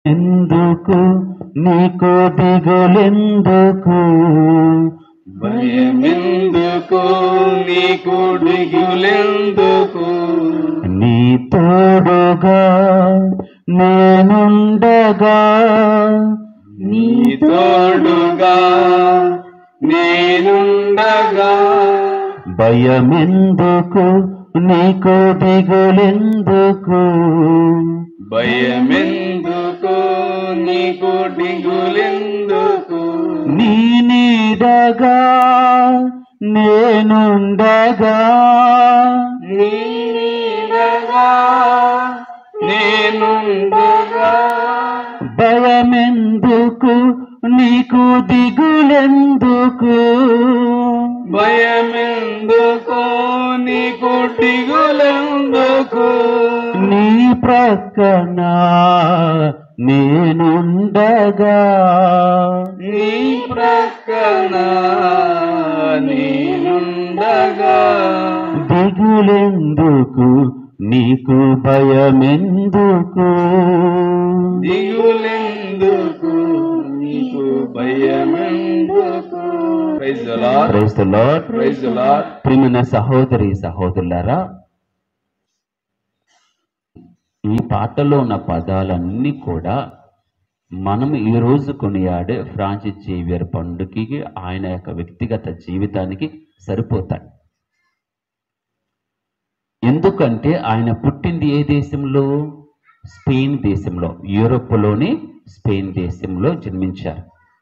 ఎందుకు నీకు దిగులెందుకు భయమెందుకు నీకు దిగులెందుకు నీ తోడుగా నేనుండగా నీ తోడుగా నేనుండగా భయమెందుకు నీకు దిగులెందుకు భయమెందుకు నీకు దిగులెందుకు నీ నీడగా నేనుండగా నీ నీడగా నేనుండగా భయమెందుకు నీకు దిగులెందుకు భయమెందుకు నీకు దిగులెందుకు నీ ప్రక్కన నేనుండగా నీ ప్రక్కన నేనుండగా దిగులెందుకు నీకు భయమెందుకు దిగులెందుకు నీకు భయమెందుకు praise the Lord Praise the Lord. Praise the Lord ప్రియమైన సహోదరి సహోదరులారా ఈ పాటలో ఉన్న పదాలన్నీ కూడా మనం ఈ రోజు కొనియాడే ఫ్రాన్సిస్ జేవియర్ పండుగకి ఆయన యొక్క వ్యక్తిగత జీవితానికి సరిపోతాయి ఎందుకంటే ఆయన పుట్టింది ఏ దేశంలో స్పెయిన్ దేశంలో యూరోప్లోని స్పెయిన్ దేశంలో జన్మించారు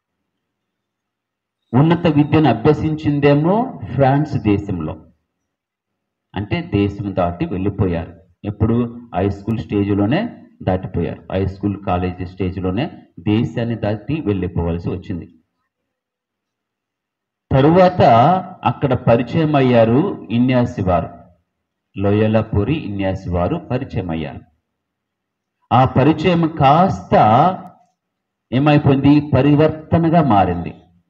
ఉన్నత విద్యను అభ్యసించిందేమో ఫ్రాన్స్ దేశంలో అంటే దేశం దాటి వెళ్ళిపోయారు ఎప్పుడు హై స్కూల్ స్టేజ్లోనే దాటిపోయారు హై స్కూల్ కాలేజీ స్టేజ్లోనే దేశాన్ని దాటి వెళ్ళిపోవాల్సి వచ్చింది తరువాత అక్కడ పరిచయం అయ్యారు ఇన్యాసి వారు లోయలపూరి ఇన్యాసి వారు పరిచయం అయ్యారు ఆ పరిచయం కాస్త ఏమైపోయింది పరివర్తనగా మారింది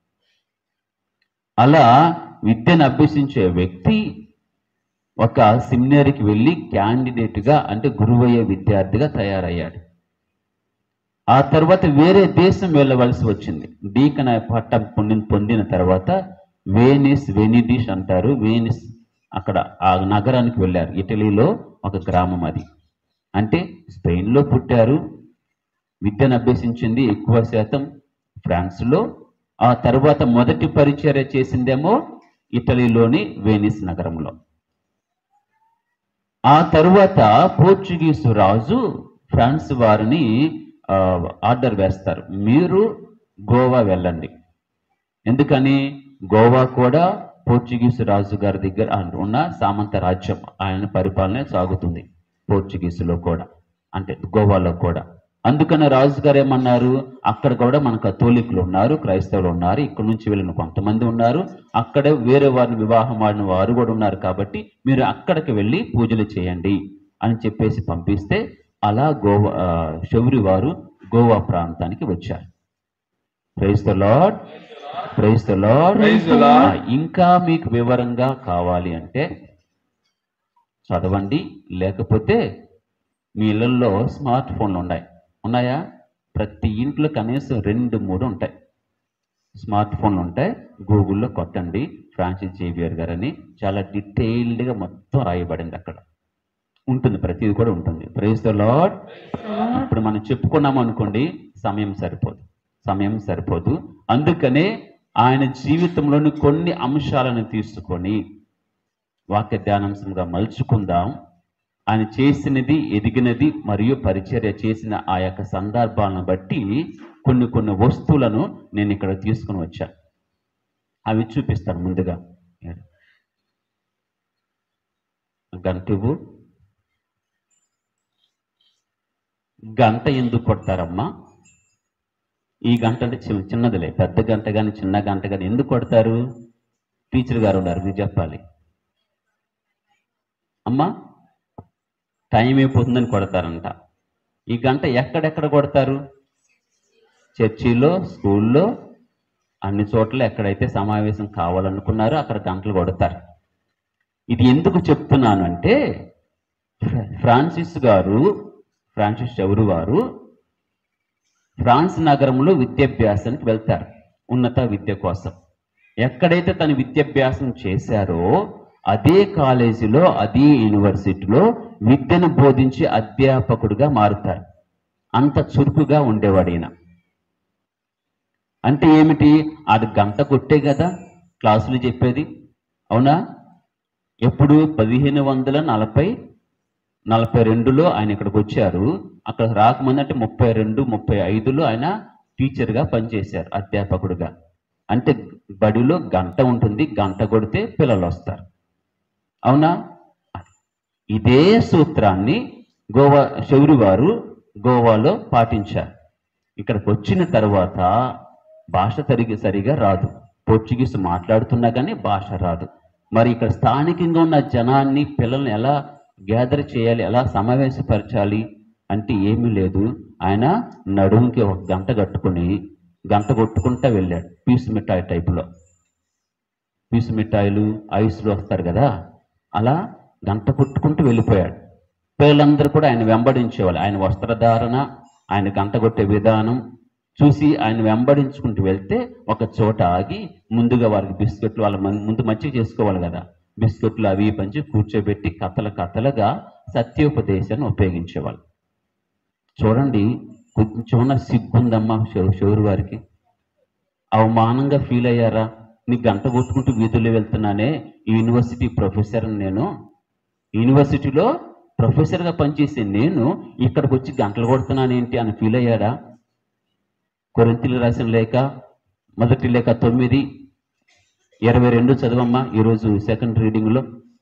అలా విద్యను అభ్యసించే వ్యక్తి ఒక సెమినరీకి వెళ్ళి క్యాండిడేట్గా అంటే గురువయ్యే విద్యార్థిగా తయారయ్యాడు ఆ తర్వాత వేరే దేశం వెళ్ళవలసి వచ్చింది డీకన్ పట్టం పొందిన పొందిన తర్వాత వేనిస్ వెనిడిష్ అంటారు వేనిస్ అక్కడ ఆ నగరానికి వెళ్ళారు ఇటలీలో ఒక గ్రామం అది అంటే స్పెయిన్లో పుట్టారు విద్యను అభ్యసించింది ఎక్కువ శాతం ఫ్రాన్స్లో ఆ తర్వాత మొదటి పరిచర్య చేసిందేమో ఇటలీలోని వెనిస్ నగరంలో ఆ తరువాత పోర్చుగీసు రాజు ఫ్రాన్స్ వారిని ఆ, ఆర్డర్ వేస్తారు మీరు గోవా వెళ్ళండి ఎందుకని గోవా కూడా పోర్చుగీసు రాజు గారి దగ్గర ఉన్న సామంత రాజ్యం ఆయన పరిపాలన సాగుతుంది పోర్చుగీసులో కూడా అంటే గోవాలో కూడా అందుకని రాజు గారు ఏమన్నారు అక్కడ కూడా మన కథోలికులు ఉన్నారు క్రైస్తవులు ఉన్నారు ఇక్కడ నుంచి వెళ్ళిన కొంతమంది ఉన్నారు అక్కడే వేరే వారిని వివాహం ఆడిన వారు కూడా ఉన్నారు కాబట్టి మీరు అక్కడికి వెళ్ళి పూజలు చేయండి అని చెప్పేసి పంపిస్తే అలా గోవా ఆ, శౌరి వారు గోవా ప్రాంతానికి వచ్చారు praise the Lord praise the Lord Praise the Lord. ఇంకా మీకు వివరంగా కావాలి అంటే చదవండి లేకపోతే మీ ఇళ్ళల్లో స్మార్ట్ ఫోన్లు ఉన్నాయి ఉన్నాయా ప్రతి ఇంట్లో కనీసం రెండు మూడు ఉంటాయి స్మార్ట్ ఫోన్లు ఉంటాయి గూగుల్లో కొట్టండి ఫ్రాన్సిస్ జేవియర్ గారని చాలా డీటెయిల్డ్గా మొత్తం రాయబడింది అక్కడ ఉంటుంది ప్రతిది కూడా ఉంటుంది ప్రైజ్ ద లార్డ్ ఇప్పుడు మనం చెప్పుకున్నాం అనుకోండి సమయం సరిపోదు సమయం సరిపోదు అందుకనే ఆయన జీవితంలోని కొన్ని అంశాలను తీసుకొని వాక్య ధ్యానాంశంగా మలుచుకుందాం ఆయన చేసినది ఎదిగినది మరియు పరిచర్య చేసిన ఆ యొక్క సందర్భాలను బట్టి కొన్ని కొన్ని వస్తువులను నేను ఇక్కడ తీసుకుని వచ్చాను అవి చూపిస్తాను ముందుగా గంట ఇవ్వు గంట ఎందుకు కొడతారమ్మా ఈ గంట అంటే చి- చిన్నదిలే పెద్ద గంట కానీ చిన్న గంట కానీ ఎందుకు కొడతారు టీచర్ గారు ఉన్నారు మీరు చెప్పాలి అమ్మా టైం అయిపోతుందని కొడతారంట ఈ గంట ఎక్కడెక్కడ కొడతారు చర్చిలో స్కూల్లో అన్ని చోట్ల ఎక్కడైతే సమావేశం కావాలనుకున్నారో అక్కడ గంటలు కొడతారు ఇది ఎందుకు చెప్తున్నాను అంటే ఫ్రా- ఫ్రాన్సిస్ గారు ఫ్రాన్సిస్ ఎవరు వారు ఫ్రాన్స్ నగరంలో విద్యాభ్యాసానికి వెళ్తారు ఉన్నత విద్య కోసం ఎక్కడైతే తను విద్యాభ్యాసం చేశారో అదే కాలేజీలో అదే యూనివర్సిటీలో విద్యను బోధించి అధ్యాపకుడిగా మారుతారు అంత చురుకుగా ఉండేవాడు ఈయన అంటే ఏమిటి అది గంట కొట్టే కదా క్లాసులు చెప్పేది అవునా ఎప్పుడు పదిహేను వందల నలభై నలభై రెండులో ఆయన ఇక్కడికి వచ్చారు అక్కడ రాకముందు అంటే ముప్పై రెండు ముప్పై ఐదులో ఆయన టీచర్గా పనిచేశారు అధ్యాపకుడిగా అంటే బడిలో గంట ఉంటుంది గంట కొడితే పిల్లలు వస్తారు అవునా ఇదే సూత్రాన్ని గోవా శౌరి వారు గోవాలో పాటించారు ఇక్కడికి వచ్చిన తర్వాత భాష సరిగి సరిగా రాదు పోర్చుగీస్ మాట్లాడుతున్నా కానీ భాష రాదు మరి ఇక్కడ స్థానికంగా ఉన్న జనాన్ని పిల్లల్ని ఎలా గ్యాదర్ చేయాలి ఎలా సమావేశపరచాలి అంటే ఏమీ లేదు ఆయన నడుముకి ఒక గంట కట్టుకుని గంట కొట్టుకుంటా వెళ్ళాడు పీసు మిఠాయి టైపులో పీసు మిఠాయిలు ఐస్లు వస్తారు కదా అలా గంట కొట్టుకుంటూ వెళ్ళిపోయాడు పిల్లలందరూ కూడా ఆయన వెంబడించేవాళ్ళు ఆయన వస్త్రధారణ ఆయన గంట కొట్టే విధానం చూసి ఆయన వెంబడించుకుంటూ వెళ్తే ఒక చోట ఆగి ముందుగా వారికి బిస్కెట్లు వాళ్ళ మం- ముందు మంచిగా చేసుకోవాలి కదా బిస్కెట్లు అవి పంచి కూర్చోబెట్టి కథల కథలుగా సత్యోపదేశాన్ని ఉపయోగించేవాళ్ళు చూడండి కొంచెం సిగ్గుందమ్మా శౌ- శౌరు వారికి అవమానంగా ఫీల్ అయ్యారా నీ గంట కొట్టుకుంటూ వీధుల్లో వెళ్తున్నానే ఈ యూనివర్సిటీ ప్రొఫెసర్ నేను యూనివర్సిటీలో ప్రొఫెసర్గా పనిచేసే నేను ఇక్కడికి వచ్చి గంటలు కొడుతున్నానేంటి అని ఫీల్ అయ్యాడా కొరింతలు రాసిన లేఖ మొదటి లేఖ తొమ్మిది ఇరవై రెండు చదవమ్మా ఈరోజు సెకండ్ రీడింగ్లో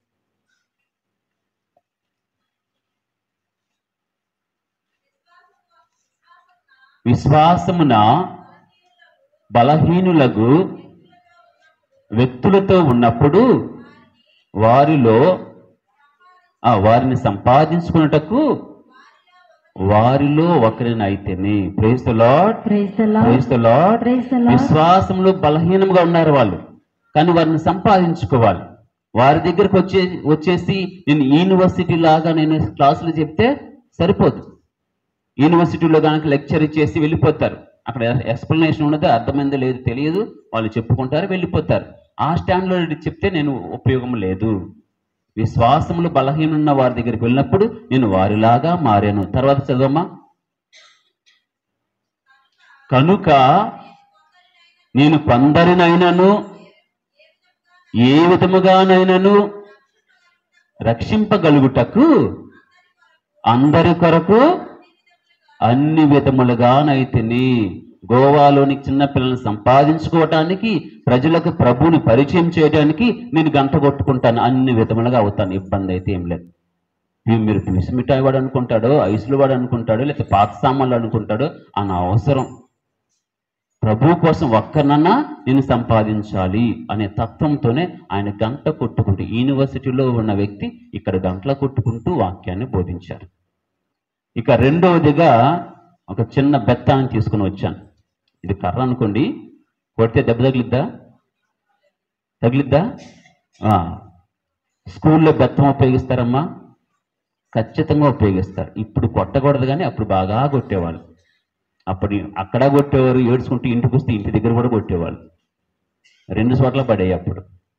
విశ్వాసమున బలహీనులకు వ్యక్తులతో ఉన్నప్పుడు వారిలో ఆ వారిని సంపాదించుకున్నటకు వారిలో ఒకరినైతేనే praise the Lord praise the Lord praise the Lord praise the Lord విశ్వాసంలో బలహీనంగా ఉన్నారు వాళ్ళు కానీ వారిని సంపాదించుకోవాలి వారి దగ్గరకు వచ్చే వచ్చేసి నేను యూనివర్సిటీ లాగా నేను క్లాసులు చెప్తే సరిపోదు యూనివర్సిటీలో కనుక లెక్చర్ ఇచ్చేసి వెళ్ళిపోతారు అక్కడ ఎక్స్ప్లెనేషన్ ఉన్నది అర్థమైందో లేదు తెలియదు వాళ్ళు చెప్పుకుంటారు వెళ్ళిపోతారు ఆ స్టాండ్లో చెప్తే నేను ఉపయోగం లేదు విశ్వాసములు బలహీనున్న వారి దగ్గరికి వెళ్ళినప్పుడు నేను వారిలాగా మారాను తర్వాత చదవమ్మా కనుక నేను కొందరినైనను ఏ విధముగానైనను రక్షింపగలుగుటకు అందరి కొరకు అన్ని విధములుగానైతిని గోవాలోని చిన్న పిల్లల్ని సంపాదించుకోవటానికి ప్రజలకు ప్రభువుని పరిచయం చేయడానికి నేను గంట కొట్టుకుంటాను అన్ని విధములుగా అవుతాను ఇబ్బంది అయితే ఏం లేదు ఇవి మీరు పిసి మిఠాయి వాడు అనుకుంటాడో ఐసులు వాడు అనుకుంటాడో లేకపోతే పాత సామాన్లు అనుకుంటాడో అన్న అవసరం ప్రభు కోసం ఒక్కరినన్నా నేను సంపాదించాలి అనే తత్వంతోనే ఆయన గంట కొట్టుకుంటూ యూనివర్సిటీలో ఉన్న వ్యక్తి ఇక్కడ గంటల కొట్టుకుంటూ వాక్యాన్ని బోధించారు ఇక రెండవదిగా ఒక చిన్న బెత్తాన్ని తీసుకుని వచ్చాను ఇది కర్ర అనుకోండి కొడితే దెబ్బ తగిలిద్దా తగిలిద్దా ఆ. స్కూల్లో బెత్తం ఉపయోగిస్తారమ్మా ఖచ్చితంగా ఉపయోగిస్తారు ఇప్పుడు కొట్టకూడదు కానీ అప్పుడు బాగా కొట్టేవాళ్ళు అప్పుడు అక్కడ కొట్టేవారు ఏడ్చుకుంటూ ఇంటికి వస్తే ఇంటి దగ్గర కూడా కొట్టేవాళ్ళు రెండు చోట్ల పడేవి అప్పుడు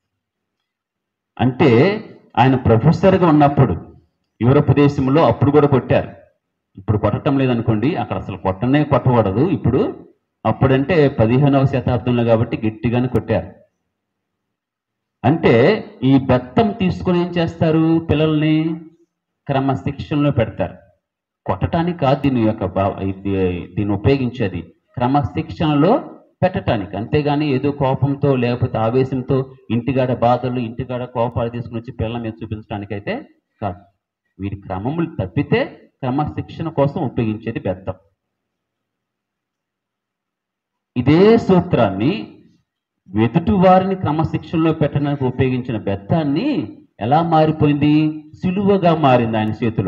అంటే ఆయన ప్రొఫెసర్గా ఉన్నప్పుడు యూరప్ దేశంలో అప్పుడు కూడా కొట్టారు ఇప్పుడు కొట్టడం లేదనుకోండి అక్కడ అసలు కొట్టనే కొట్టకూడదు ఇప్పుడు అప్పుడంటే పదిహేనవ శతాబ్దంలో కాబట్టి గట్టిగానే కొట్టారు అంటే ఈ బెత్తం తీసుకొని ఏం చేస్తారు పిల్లల్ని క్రమశిక్షణలో పెడతారు కొట్టడానికి కాదు దీని యొక్క భా- ఇది దీన్ని ఉపయోగించేది క్రమశిక్షణలో పెట్టడానికి అంతేగాని ఏదో కోపంతో లేకపోతే ఆవేశంతో ఇంటిగాడ బాధలు ఇంటిగాడ కోపాలు తీసుకుని వచ్చి పిల్లల మీద చూపించడానికి అయితే కాదు వీరి క్రమములు తప్పితే క్రమశిక్షణ కోసం ఉపయోగించేది బెత్తం ఇదే సూత్రాన్ని ఎదుటి వారిని క్రమశిక్షణలో పెట్టడానికి ఉపయోగించిన బెత్తాన్ని ఎలా మారిపోయింది సులువుగా మారింది ఆయన చేతిలో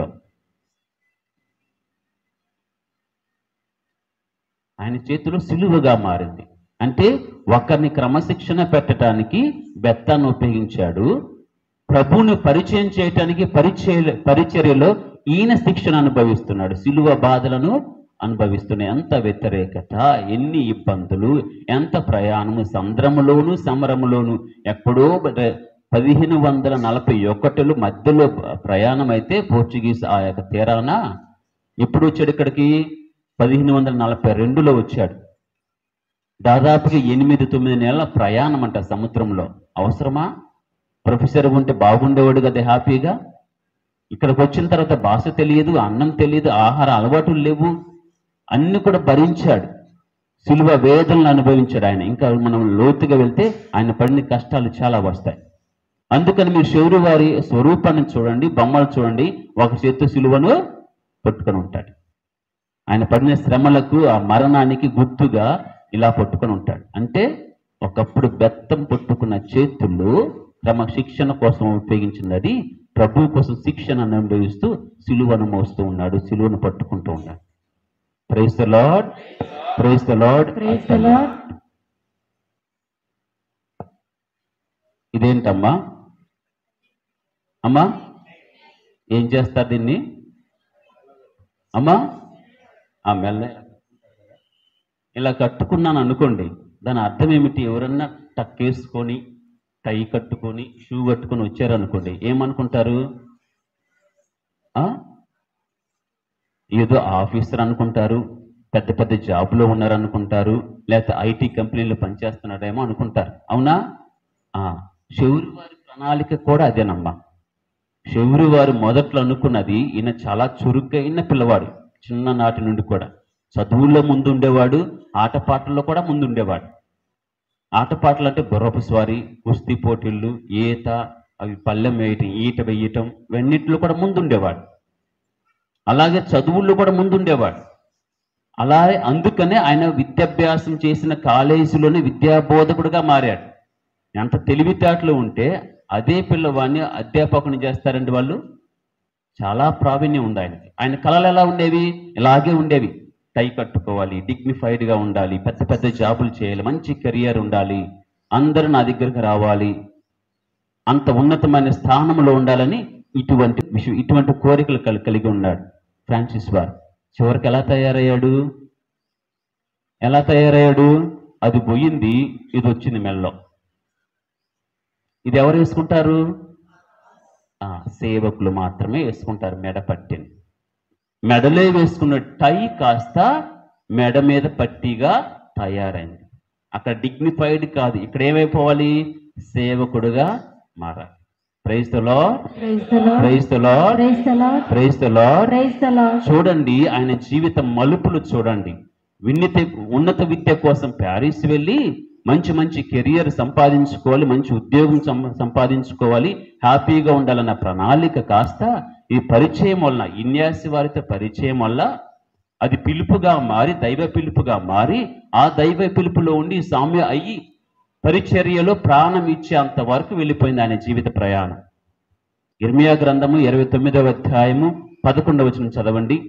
ఆయన చేతిలో సులువుగా మారింది అంటే ఒకరిని క్రమశిక్షణ పెట్టడానికి బెత్తాన్ని ఉపయోగించాడు ప్రభువుని పరిచయం చేయటానికి పరిచయ పరిచర్యలో ఈయన శిక్షణ అనుభవిస్తున్నాడు సిలువ బాధలను అనుభవిస్తున్న ఎంత వ్యతిరేకత ఎన్ని ఇబ్బందులు ఎంత ప్రయాణము సంద్రములోను సమరములోను ఎక్కడో బ- పదిహేను వందల నలభై ఒకటిలో మధ్యలో ప్రయాణం అయితే పోర్చుగీస్ ఆ యొక్క తీరాన ఎప్పుడు వచ్చాడు ఇక్కడికి పదిహేను వందల నలభై రెండులో వచ్చాడు దాదాపుగా ఎనిమిది తొమ్మిది నెలల ప్రయాణం అంట సముద్రంలో అవసరమా ప్రొఫెసర్ ఉంటే బాగుండేవాడు కదా హ్యాపీగా ఇక్కడికి వచ్చిన తర్వాత భాష తెలియదు అన్నం తెలియదు ఆహార అలవాటులు లేవు అన్ని కూడా భరించాడు సిలువ వేదనలు అనుభవించాడు ఆయన ఇంకా మనం లోతుగా వెళ్తే ఆయన పడిన కష్టాలు చాలా వస్తాయి అందుకని మీరు శివుడు వారి స్వరూపాన్ని చూడండి బొమ్మలు చూడండి ఒక చేత్తు సిలువను పట్టుకొని ఉంటాడు ఆయన పడిన శ్రమలకు ఆ మరణానికి గుర్తుగా ఇలా పట్టుకొని ఉంటాడు అంటే ఒకప్పుడు బెత్తం పట్టుకున్న చేతులు క్రమశిక్షణ కోసం ఉపయోగించినది ప్రభు కోసం శిక్షణ అనుభవిస్తూ సిలువను మోస్తూ ఉన్నాడు సిలువను పట్టుకుంటూ ఉన్నాడు praise the Lord praise the Lord Praise the Lord. ఇదేంటమ్మా అమ్మా ఏం చేస్తారు దీన్ని అమ్మా ఆ మెల్ల ఇలా కట్టుకున్నాను అనుకోండి దాని అర్థం ఏమిటి ఎవరన్నా టక్ వేసుకొని టై కట్టుకొని షూ కట్టుకొని వచ్చారనుకోండి ఏమనుకుంటారు ఆ? ఏదో ఆఫీసర్ అనుకుంటారు పెద్ద పెద్ద జాబ్లో ఉన్నారనుకుంటారు లేకపోతే ఐటీ కంపెనీలో పనిచేస్తున్నాడేమో అనుకుంటారు అవునా ఆ శౌరి వారి ప్రణాళిక కూడా అదేనమ్మా శౌరి వారు మొదట్లో అనుకున్నది ఈయన చాలా చురుకైన పిల్లవాడు చిన్ననాటి నుండి కూడా చదువుల్లో ముందుండేవాడు ఆటపాటల్లో కూడా ముందుండేవాడు ఆటపాటలు అంటే గుర్రపు స్వారీ కుస్తీ పోటీళ్ళు ఈత అవి పళ్ళెం వేయటం ఈట వేయటం ఇవన్నిట్లో కూడా ముందుండేవాడు అలాగే చదువుల్లో కూడా ముందుండేవాడు అలాగే అందుకనే ఆయన విద్యాభ్యాసం చేసిన కాలేజీలోనే విద్యాబోధకుడుగా మారాడు ఎంత తెలివితేటలు ఉంటే అదే పిల్లవాడిని అధ్యాపకుని చేస్తారండి వాళ్ళు చాలా ప్రావీణ్యం ఉంది ఆయనకి ఆయన కళలు ఎలా ఉండేవి ఇలాగే ఉండేవి టై కట్టుకోవాలి dignified గా ఉండాలి పెద్ద పెద్ద జాబులు చేయాలి మంచి కెరియర్ ఉండాలి అందరూ నా దగ్గరకు రావాలి అంత ఉన్నతమైన స్థానంలో ఉండాలని ఇటువంటి విషయం ఇటువంటి కోరికలు కలి- కలిగి ఉన్నాడు ఫ్రాన్సిస్ వారు చివరికి ఎలా తయారయ్యాడు ఎలా తయారయ్యాడు అది పోయింది ఇది వచ్చింది మెల్లో ఇది ఎవరు వేసుకుంటారు ఆ, సేవకులు మాత్రమే వేసుకుంటారు మెడ పట్టిని మెడలో వేసుకున్న టై కాస్త మెడ మీద పట్టిగా తయారైంది అక్కడ డిగ్నిఫైడ్ కాదు ఇక్కడ ఏమైపోవాలి సేవకుడుగా మారాలి praise the Lord Praise the Lord. Praise the Lord Praise the Lord. Praise the Lord Praise the Lord. చూడండి ఆయన జీవిత మలుపులు చూడండి విన్నిత ఉన్నత విద్య కోసం ప్యారిస్ వెళ్ళి మంచి మంచి కెరియర్ సంపాదించుకోవాలి మంచి ఉద్యోగం సం- సంపాదించుకోవాలి హ్యాపీగా ఉండాలన్న ప్రణాళిక కాస్త ఈ పరిచయం వలన ఇన్యాసి వారితో పరిచయం వల్ల అది పిలుపుగా మారి దైవ పిలుపుగా మారి ఆ దైవ పిలుపులో ఉండి సామ్య అయ్యి పరిచర్యలో ప్రాణం ఇచ్చేంత వరకు వెళ్ళిపోయింది ఆయన జీవిత ప్రయాణం ఇర్మియా గ్రంథము ఇరవై తొమ్మిదవ అధ్యాయము పదకొండవ వచనం చదవండి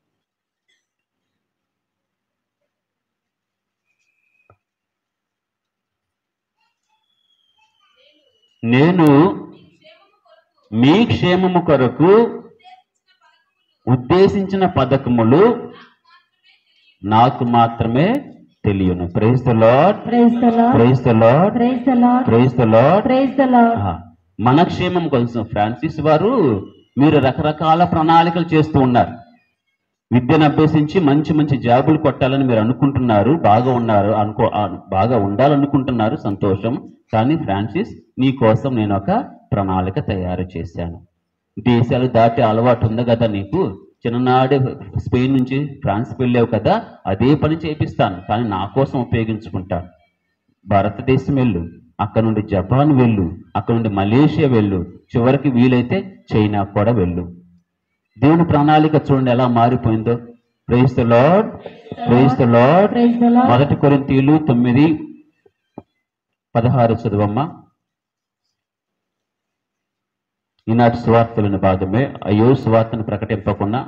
నేను మీ క్షేమము కొరకు ఉద్దేశించిన పథకములు నాకు మాత్రమే తెలియను praise the Lord Praise the Lord. Praise the Lord Praise the Lord. Praise the Lord Praise the Lord. ఆ, మన క్షేమం కోసం ఫ్రాన్సిస్ వారు మీరు రకరకాల ప్రణాళికలు చేస్తూ ఉన్నారు విద్యను అభ్యసించి మంచి మంచి జాబులు కొట్టాలని మీరు అనుకుంటున్నారు బాగా ఉన్నారు అనుకో ఆ, బాగా ఉండాలనుకుంటున్నారు సంతోషం కానీ ఫ్రాన్సిస్ నీ కోసం నేను ఒక ప్రణాళిక తయారు చేశాను దేశాలు దాటే అలవాటు ఉంది కదా నీకు చిన్ననాడే స్పెయిన్ నుంచి ఫ్రాన్స్ వెళ్ళావు కదా అదే పని చేపిస్తాను కానీ నా కోసం ఉపయోగించుకుంటాను భారతదేశం వెళ్ళు అక్కడ నుండి జపాన్ వెళ్ళు అక్కడ నుండి మలేషియా వెళ్ళు చివరికి వీలైతే చైనా కూడా వెళ్ళు దేవుని ప్రణాళిక చూడండి ఎలా మారిపోయిందో praise the Lord praise the Lord Praise the Lord. మొదటి కొరింతీయులు తొమ్మిది పదహారు చదువమ్మా ఈనాటి సువార్తలను భాగమే అయ్యో సువార్తను ప్రకటింపకుండా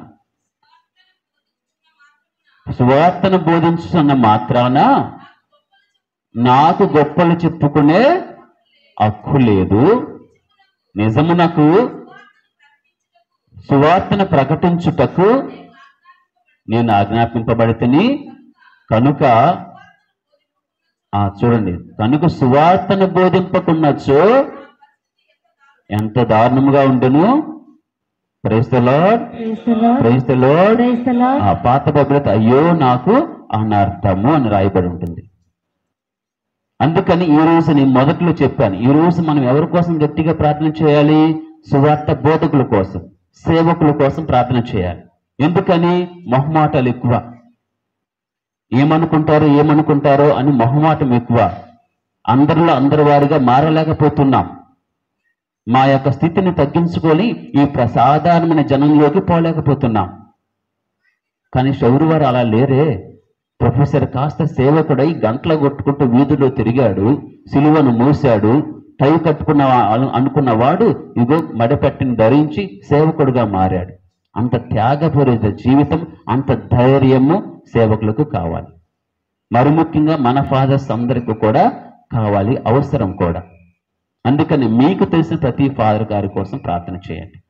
సువార్తను బోధించుతున్న మాత్రాన నాకు గొప్పలు చెప్పుకునే హక్కు లేదు నిజమునకు సువార్తను ప్రకటించుటకు నేను ఆజ్ఞాపింపబడితేని కనుక ఆ చూడండి కనుక సువార్తను బోధింపకున్నచో ఎంత దారుణముగా ఉండును praise the Lord Praise the Lord. Praise the Lord Praise the Lord. ఆ పాత బైబిల్ అయ్యో నాకు అనర్థము అని రాయబడి ఉంటుంది అందుకని ఈ రోజు నేను మొదట్లో చెప్పాను ఈ రోజు మనం ఎవరి కోసం గట్టిగా ప్రార్థన చేయాలి సువార్త బోధకుల కోసం సేవకుల కోసం ప్రార్థన చేయాలి ఎందుకని మొహమాటాలు ఎక్కువ ఏమనుకుంటారో ఏమనుకుంటారో అని మొహమాటం ఎక్కువ అందరిలో అందరి వారిగా మారలేకపోతున్నాం మా యొక్క స్థితిని తగ్గించుకొని ఈ ప్రసాధారణమైన జనంలోకి పోలేకపోతున్నాం కానీ శౌరు వారు అలా లేరే ప్రొఫెసర్ కాస్త సేవకుడై గంటల కొట్టుకుంటూ వీధుల్లో తిరిగాడు సిలువను మూశాడు టై కట్టుకున్న అను- అనుకున్న వాడు ఇగో మడపెట్టిని ధరించి సేవకుడుగా మారాడు అంత త్యాగపూరిత జీవితం అంత ధైర్యము సేవకులకు కావాలి మరి ముఖ్యంగా మన ఫాదర్స్ అందరికీ కూడా కావాలి అవసరం కూడా అందుకని మీకు తెలిసిన ప్రతి ఫాదర్ గారి కోసం ప్రార్థన చేయండి